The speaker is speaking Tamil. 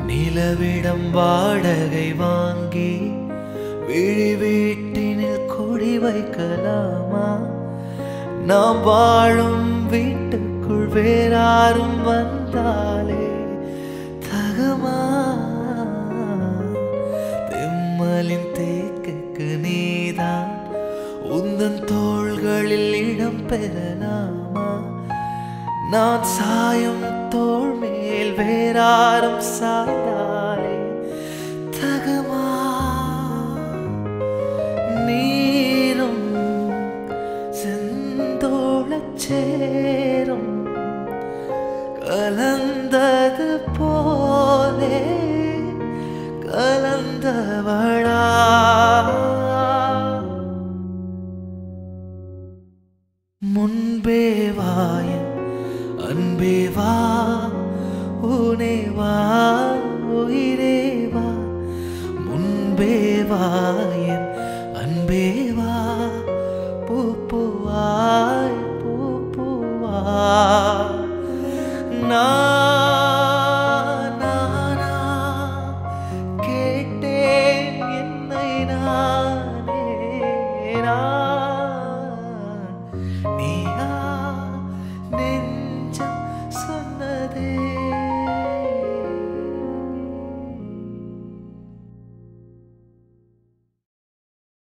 நிலவிடம் வாடகை வாங்கி விழி வீட்டினில் குடி வைக்கலாமா நாம் வாழும் வீட்டுக்குள் வேறாரும் வந்தாலே தகுமா தெம்மலின் தேக்குக்கு நீதான் உந்தன் தோள்களில் இடம் பெறலாமா நான் சாயும் தோள் மேல் வேறாரும் சாய்ந்தாலே தகுமா நீரும் செந்தோளச் சேரும் கலந்தது போலே கலந்தவளா முன்பே வாயன் அன்பே வா உனே வா உயிரே வா முன்பே வாயன் அன்பே வா பூ பூவாய் பூ பூவா நான்